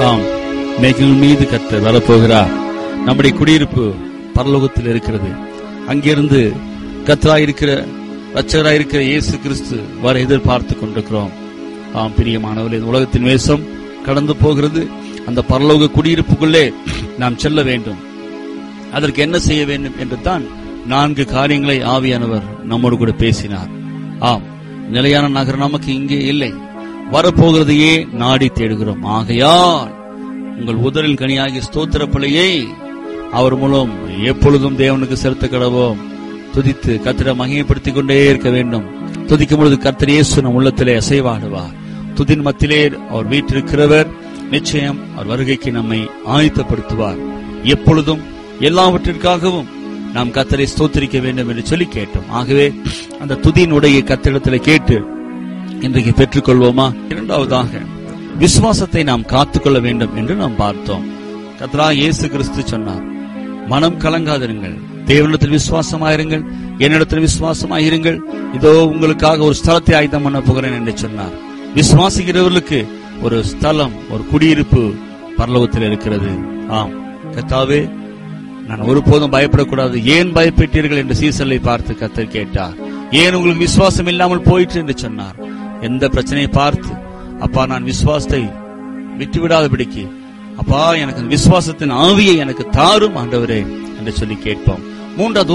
ஆம் மேகங்கள் மீது கர்த்தர் வரப்போகிறார் நம்முடைய குடியிருப்பு பரலோகத்தில் இருக்கிறது அங்கிருந்து கர்த்தராயிருக்கிற ரட்சகராயிருக்கிற இயேசு கிறிஸ்து வர எதிர்பார்த்து கொண்டிருக்கிறோம் ஆம் பிரியமானவர்களே இந்த உலகத்தின் வேஷம் கடந்து போகிறது அந்த பரலோக குடியிருப்புக்குள்ளே நாம் செல்ல வேண்டும் அதற்கு என்ன செய்ய வேண்டும் என்று தான் நான்கு காரியங்களை ஆவியானவர் நம்மோடு கூட பேசினார் ஆம் நிலையான நகரம் நமக்கு இங்கே இல்லை வரப்போகிறதையே நாடி தேடுகிறோம் ஆகையால் உங்கள் உதரில் கனியாகிய ஸ்தோத்திர பிள்ளையை அவர் மூலம் எப்பொழுதும் தேவனுக்கு செலுத்த கடவோம் துதித்து கத்திர மகிமைப்படுத்திக் கொண்டே இருக்க வேண்டும் துதிக்கும் பொழுது கர்த்தர் இயேசு நம் உள்ளத்திலே அசைவாடுவார் துதின் மத்திலே அவர் வீற்றிருக்கிறவர் நிச்சயம் அவர் வருகைக்கு நம்மை ஆயத்தப்படுத்துவார் எப்பொழுதும் எல்லாவற்றிற்காகவும் நாம் கத்தரை ஸ்தோத்திரிக்க வேண்டும் என்று சொல்லி கேட்டோம் ஆகவே அந்த துதியினுடைய கத்திடத்தில் கேட்டு இன்றைக்கு பெற்றுக்கொள்வோமா இரண்டாவதாக விசுவாசத்தை நாம் காத்துக்கொள்ள வேண்டும் என்று நாம் பார்த்தோம் கத்ரா இயேசு கிறிஸ்து சொன்னார் மனம் கலங்காதிருங்கள் தேவனிடத்தில் விசுவாசமாயிருங்கள் என்னிடத்தில் விசுவாசமாயிருங்கள் இதோ உங்களுக்காக ஒரு ஸ்தலத்தை ஆயுதம் பண்ண போகிறேன் என்று சொன்னார் விசுவாசிக்கிறவர்களுக்கு ஒரு ஸ்தலம் ஒரு குடியிருப்பு பரலோகத்தில் இருக்கிறது ஆம் கத்தாவே நான் ஒருபோதும் பயப்படக்கூடாது ஏன் பயப்பட்டீர்கள் என்று சீசலை பார்த்து கத்தர் கேட்டார் ஏன் உங்களுக்கு விசுவாசம் இல்லாமல் போயிற்று என்று சொன்னார் எந்த பிரச்சனையை பார்த்து அப்பா நான் விசுவாசத்தை விட்டுவிடாதபடிக்கு அப்பா எனக்கு அந்த விசுவாசத்தின் ஆவியை எனக்கு தாரும் ஆண்டவரே என்று சொல்லி கேட்போம் மூன்றாவது